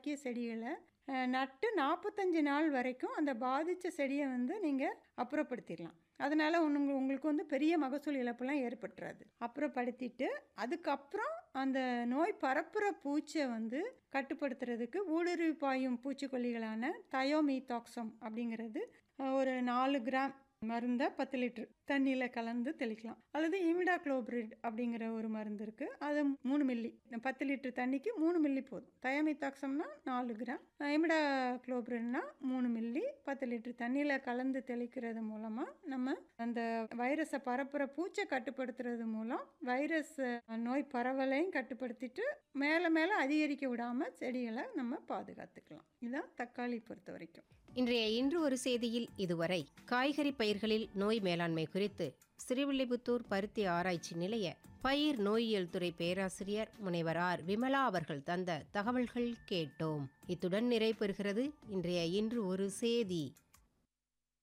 உருவாக்கிய செடிகளை அஹ், நட்டு நாற்பத்தஞ்சு நாள் வரைக்கும் அந்த பாதித்த செடியை வந்து நீங்கள் அப்புறப்படுத்திடலாம் அதனால் உங்க உங்களுக்கு வந்து பெரிய மகசூல் இழப்பெல்லாம் ஏற்பட்டுறாது அப்புறப்படுத்திட்டு அதுக்கப்புறம் அந்த நோய் பரப்புகிற பூச்சியை வந்து கட்டுப்படுத்துறதுக்கு ஊடுருவி பாயும் பூச்சிக்கொல்லிகளான தயோமீதாக்சம் அப்படிங்கிறது அஹ், ஒரு நாலு கிராம் மருந்தை பத்து லிட்டர் தண்ணியில் கலந்து தெளிக்கலாம் அல்லது இமிடாக்ளோபிரிட் அப்படிங்கிற ஒரு மருந்து இருக்குது அது மூணு மில்லி பத்து லிட்டர் தண்ணிக்கு மூணு மில்லி போதும் தயமித்தாக்சம்னா நாலு கிராம் இமிடாக்ளோபிரிட்னா மூணு மில்லி பத்து லிட்டர் தண்ணியில் கலந்து தெளிக்கிறது மூலமாக நம்ம அந்த வைரஸை பரப்புகிற பூச்சை கட்டுப்படுத்துறது மூலம் வைரஸ் அஹ், நோய் பரவலையும் கட்டுப்படுத்திட்டு மேலே மேலே அதிகரிக்க விடாமல் செடிகளை நம்ம பாதுகாத்துக்கலாம் இதுதான் தக்காளி பொறுத்த வரைக்கும் இன்றைய இன்று ஒரு செய்தியில் இதுவரை காய்கறி பயிர்களில் நோய் மேலாண்மை குறித்து ஸ்ரீவில்லிபுத்தூர் பருத்தி ஆராய்ச்சி நிலைய பயிர் நோயியல் துறை பேராசிரியர் முனைவர் ஆர் விமலா அவர்கள் தந்த தகவல்கள் கேட்டோம் இத்துடன் நிறைவு பெறுகிறது இன்றைய இன்று ஒரு செய்தி